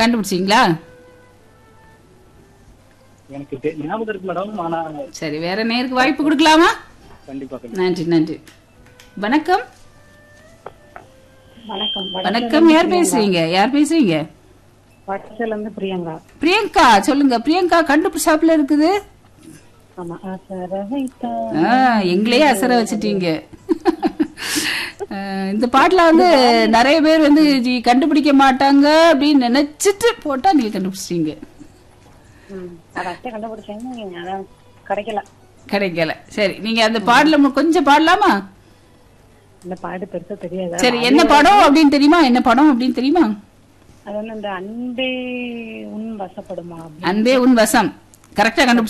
கண்டுபிடிச்சிங்களா எனக்கு தெ- ஞாபகம் இருக்கு மேடம் ஆனா சரி வேற நேருக்கு வாய்ப்பு கொடுக்கலாமா கண்டிப்பா கண்டிப்பா. நன்றி நன்றி வணக்கம் வணக்கம் வணக்கம் யார் பேசுறீங்க யார் பேசுறீங்க வடசல இருந்து பிரியங்கா பிரியங்கா சொல்லுங்க பிரியங்கா கண்டுபிடிச்சாப்புல இருக்குது ஆமா அசரவைத்தா ஆ, எங்களையே அசர வச்சிட்டீங்க ஆ, இந்த பாட்டுல வந்து நிறைய பேர் வந்து ஜி கண்டுபிடிக்க மாட்டாங்க அப்படின்னு நினைச்சிட்டு போட்டா நீங்க கண்டுபிடிச்சிட்டீங்க ம் அத அத்தை கண்டுபிடிச்சேங்க அதான் கிடைக்கல கிடைக்கல சரி நீங்க அந்த பாடல மு- கொஞ்சம் பாடலாமா இந்த பாட்டு பெருசா தெரியாது சரி என்ன படம் அப்படின்னு தெரியுமா என்ன படம் அப்படின்னு தெரியுமா அது வந்து இந்த அன்பே உன் வசப்படுமா அப்படின்னு அன்பே உன் வசம் கரெக்டா கண்டுபிடிச்சு